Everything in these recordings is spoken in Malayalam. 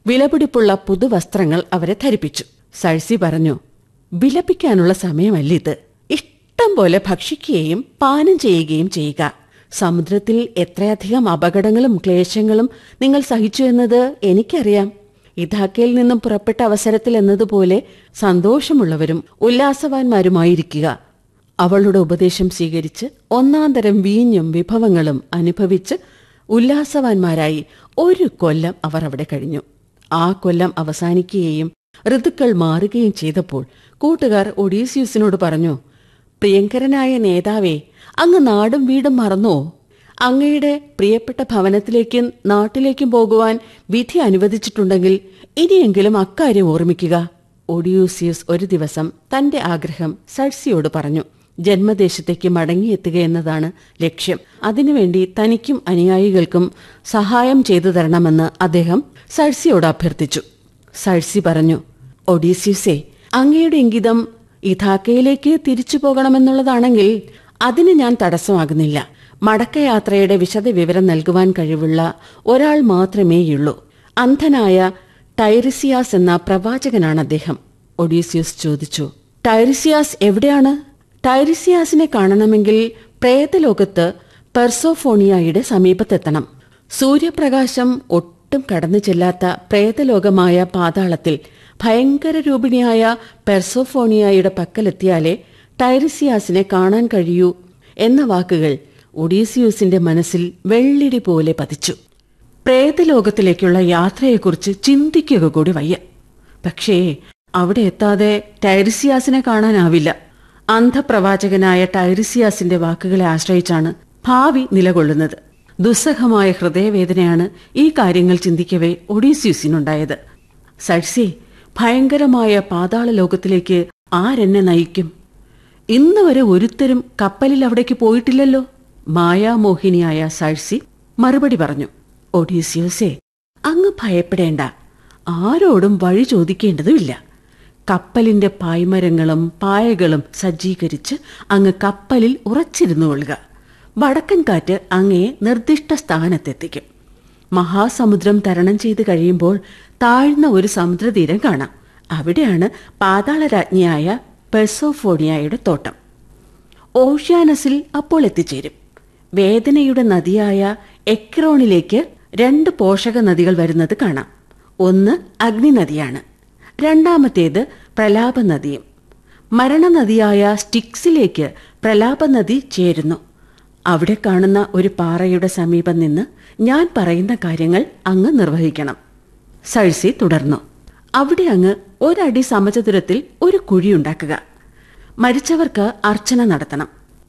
വിലപിടിപ്പുള്ള പുതുവസ്ത്രങ്ങൾ അവരെ ധരിപ്പിച്ചു സഴ്സി പറഞ്ഞു വിലപിക്കാനുള്ള സമയമല്ലിത് ഇഷ്ടം പോലെ ഭക്ഷിക്കുകയും പാനം ചെയ്യുകയും ചെയ്യുക സമുദ്രത്തിൽ എത്രയധികം അപകടങ്ങളും ക്ലേശങ്ങളും നിങ്ങൾ സഹിച്ചു എന്നത് എനിക്കറിയാം ഇഥാക്കയിൽ നിന്നും പുറപ്പെട്ട അവസരത്തിൽ എന്നതുപോലെ സന്തോഷമുള്ളവരും ഉല്ലാസവാന്മാരുമായിരിക്കുക അവളുടെ ഉപദേശം സ്വീകരിച്ച് ഒന്നാന്തരം വീഞ്ഞും വിഭവങ്ങളും അനുഭവിച്ച് ഉല്ലാസവാന്മാരായി ഒരു കൊല്ലം അവർ അവിടെ കഴിഞ്ഞു ആ കൊല്ലം അവസാനിക്കുകയും ഋതുക്കൾ മാറുകയും ചെയ്തപ്പോൾ കൂട്ടുകാർ ഒഡീസിയൂസിനോട് പറഞ്ഞു പ്രിയങ്കരനായ നേതാവേ അങ്ങ് നാടും വീടും മറന്നോ അങ്ങയുടെ പ്രിയപ്പെട്ട ഭവനത്തിലേക്കും നാട്ടിലേക്കും പോകുവാൻ വിധി അനുവദിച്ചിട്ടുണ്ടെങ്കിൽ ഇനിയെങ്കിലും അക്കാര്യം ഓർമ്മിക്കുക ഒഡിയൂസിയസ് ഒരു ദിവസം തന്റെ ആഗ്രഹം സഴ്സിയോട് പറഞ്ഞു ജന്മദേശത്തേക്ക് മടങ്ങിയെത്തുക എന്നതാണ് ലക്ഷ്യം അതിനുവേണ്ടി തനിക്കും അനുയായികൾക്കും സഹായം ചെയ്തു തരണമെന്ന് അദ്ദേഹം സഴ്സിയോട് അഭ്യർത്ഥിച്ചു സഴ്സി പറഞ്ഞു ഒഡീസ്യൂസേ അങ്ങയുടെ ഇംഗിതം ഇഥാക്കയിലേക്ക് തിരിച്ചു പോകണമെന്നുള്ളതാണെങ്കിൽ അതിന് ഞാൻ തടസ്സമാകുന്നില്ല മടക്കയാത്രയുടെ വിശദ വിവരം നൽകുവാൻ കഴിവുള്ള ഒരാൾ മാത്രമേയുള്ളൂ അന്ധനായ ടൈറിസിയാസ് എന്ന പ്രവാചകനാണ് അദ്ദേഹം ഒഡീസ്യൂസ് ചോദിച്ചു ടൈറിസിയാസ് എവിടെയാണ് ടൈറിസിയാസിനെ കാണണമെങ്കിൽ പ്രേതലോകത്ത് പെർസോഫോണിയായുടെ സമീപത്തെത്തണം സൂര്യപ്രകാശം ഒട്ടും കടന്നു ചെല്ലാത്ത പ്രേതലോകമായ പാതാളത്തിൽ ഭയങ്കര രൂപിണിയായ പെർസോഫോണിയായുടെ പക്കലെത്തിയാലേ ടൈറിസിയാസിനെ കാണാൻ കഴിയൂ എന്ന വാക്കുകൾ ഒഡീസിയൂസിന്റെ മനസ്സിൽ വെള്ളിടി പോലെ പതിച്ചു പ്രേതലോകത്തിലേക്കുള്ള യാത്രയെക്കുറിച്ച് ചിന്തിക്കുക കൂടി വയ്യ പക്ഷേ അവിടെ എത്താതെ ടൈറിസിയാസിനെ കാണാനാവില്ല അന്ധപ്രവാചകനായ ടൈറിസിയാസിന്റെ വാക്കുകളെ ആശ്രയിച്ചാണ് ഭാവി നിലകൊള്ളുന്നത് ദുസ്സഹമായ ഹൃദയവേദനയാണ് ഈ കാര്യങ്ങൾ ചിന്തിക്കവേ ഒഡീസ്യൂസിനുണ്ടായത് സഴ്സി ഭയങ്കരമായ പാതാള ലോകത്തിലേക്ക് ആരെന്നെ നയിക്കും ഇന്ന് വരെ ഒരുത്തരും കപ്പലിൽ അവിടേക്ക് പോയിട്ടില്ലല്ലോ മായാമോഹിനിയായ സഴ്സി മറുപടി പറഞ്ഞു ഒഡീസിയോസേ അങ്ങ് ഭയപ്പെടേണ്ട ആരോടും വഴി ചോദിക്കേണ്ടതുമില്ല കപ്പലിന്റെ പായ്മരങ്ങളും പായകളും സജ്ജീകരിച്ച് അങ്ങ് കപ്പലിൽ ഉറച്ചിരുന്നു കൊള്ളുക വടക്കൻ കാറ്റ് അങ്ങയെ നിർദ്ദിഷ്ട സ്ഥാനത്തെത്തിക്കും മഹാസമുദ്രം തരണം ചെയ്ത് കഴിയുമ്പോൾ താഴ്ന്ന ഒരു സമുദ്രതീരം കാണാം അവിടെയാണ് പാതാളരാജ്ഞിയായ പെർസോഫോണിയയുടെ തോട്ടം ഓഷ്യാനസിൽ അപ്പോൾ എത്തിച്ചേരും വേദനയുടെ നദിയായ എക്രോണിലേക്ക് രണ്ട് പോഷക നദികൾ വരുന്നത് കാണാം ഒന്ന് അഗ്നിനദിയാണ് രണ്ടാമത്തേത് പ്രലാപ നദിയും മരണനദിയായ സ്റ്റിക്സിലേക്ക് പ്രലാപ നദി ചേരുന്നു അവിടെ കാണുന്ന ഒരു പാറയുടെ സമീപം നിന്ന് ഞാൻ പറയുന്ന കാര്യങ്ങൾ അങ്ങ് നിർവഹിക്കണം സഴ്സി തുടർന്നു അവിടെ അങ്ങ് ഒരടി സമചതുരത്തിൽ ഒരു കുഴിയുണ്ടാക്കുക മരിച്ചവർക്ക് അർച്ചന നടത്തണം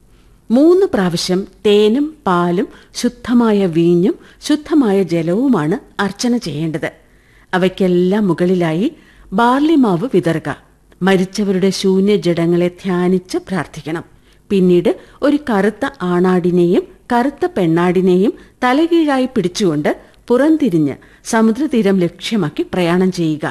മൂന്ന് പ്രാവശ്യം തേനും പാലും ശുദ്ധമായ വീഞ്ഞും ശുദ്ധമായ ജലവുമാണ് അർച്ചന ചെയ്യേണ്ടത് അവയ്ക്കെല്ലാം മുകളിലായി ബാർലിമാവ് വിതറുക മരിച്ചവരുടെ ശൂന്യ ജഡങ്ങളെ ധ്യാനിച്ച് പ്രാർത്ഥിക്കണം പിന്നീട് ഒരു കറുത്ത ആണാടിനെയും കറുത്ത പെണ്ണാടിനെയും തലകീഴായി പിടിച്ചുകൊണ്ട് പുറംതിരിഞ്ഞ് സമുദ്രതീരം ലക്ഷ്യമാക്കി പ്രയാണം ചെയ്യുക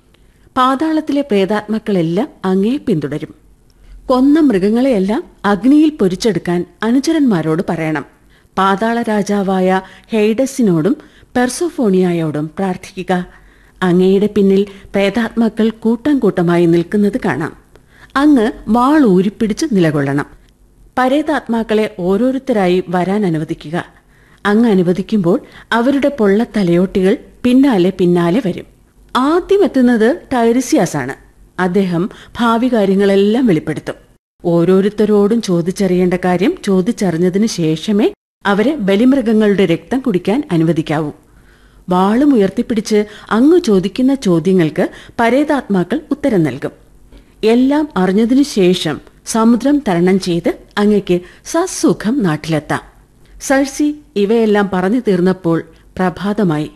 പാതാളത്തിലെ പ്രേതാത്മാക്കളെല്ലാം അങ്ങേ പിന്തുടരും കൊന്ന മൃഗങ്ങളെയെല്ലാം അഗ്നിയിൽ പൊരിച്ചെടുക്കാൻ അനുചരന്മാരോട് പറയണം പാതാള രാജാവായ ഹെയ്ഡസിനോടും പെർസോഫോണിയായോടും പ്രാർത്ഥിക്കുക അങ്ങയുടെ പിന്നിൽ പ്രേതാത്മാക്കൾ കൂട്ടം കൂട്ടമായി നിൽക്കുന്നത് കാണാം അങ്ങ് വാൾ ഊരിപ്പിടിച്ച് നിലകൊള്ളണം പരേതാത്മാക്കളെ ഓരോരുത്തരായി വരാൻ അനുവദിക്കുക അങ്ങ് അനുവദിക്കുമ്പോൾ അവരുടെ പൊള്ള തലയോട്ടികൾ പിന്നാലെ പിന്നാലെ വരും ആദ്യം എത്തുന്നത് ടൈറിസിയാസ് ആണ് അദ്ദേഹം ഭാവി കാര്യങ്ങളെല്ലാം വെളിപ്പെടുത്തും ഓരോരുത്തരോടും ചോദിച്ചറിയേണ്ട കാര്യം ചോദിച്ചറിഞ്ഞതിന് ശേഷമേ അവരെ ബലിമൃഗങ്ങളുടെ രക്തം കുടിക്കാൻ അനുവദിക്കാവൂ വാളും ഉയർത്തിപ്പിടിച്ച് അങ്ങ് ചോദിക്കുന്ന ചോദ്യങ്ങൾക്ക് പരേതാത്മാക്കൾ ഉത്തരം നൽകും എല്ലാം അറിഞ്ഞതിനു ശേഷം സമുദ്രം തരണം ചെയ്ത് അങ്ങയ്ക്ക് സസുഖം നാട്ടിലെത്താം സഴ്സി ഇവയെല്ലാം പറഞ്ഞു തീർന്നപ്പോൾ പ്രഭാതമായി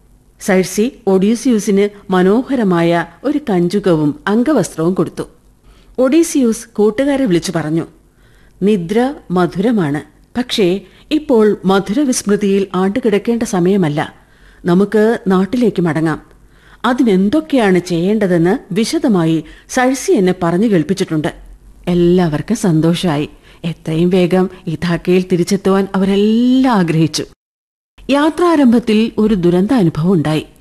സഴ്സി ഒഡീസിയൂസിന് മനോഹരമായ ഒരു കഞ്ചുകവും അംഗവസ്ത്രവും കൊടുത്തു ഒഡീസിയൂസ് കൂട്ടുകാരെ വിളിച്ചു പറഞ്ഞു നിദ്ര മധുരമാണ് പക്ഷേ ഇപ്പോൾ മധുരവിസ്മൃതിയിൽ ആണ്ടുകിടക്കേണ്ട സമയമല്ല നമുക്ക് നാട്ടിലേക്ക് മടങ്ങാം അതിനെന്തൊക്കെയാണ് ചെയ്യേണ്ടതെന്ന് വിശദമായി സഴ്സി എന്നെ പറഞ്ഞു കേൾപ്പിച്ചിട്ടുണ്ട് എല്ലാവർക്കും സന്തോഷമായി എത്രയും വേഗം ഇഥാക്കയിൽ തിരിച്ചെത്തുവാൻ അവരെല്ലാം ആഗ്രഹിച്ചു യാത്രാരംഭത്തിൽ ഒരു ദുരന്ത അനുഭവം ഉണ്ടായി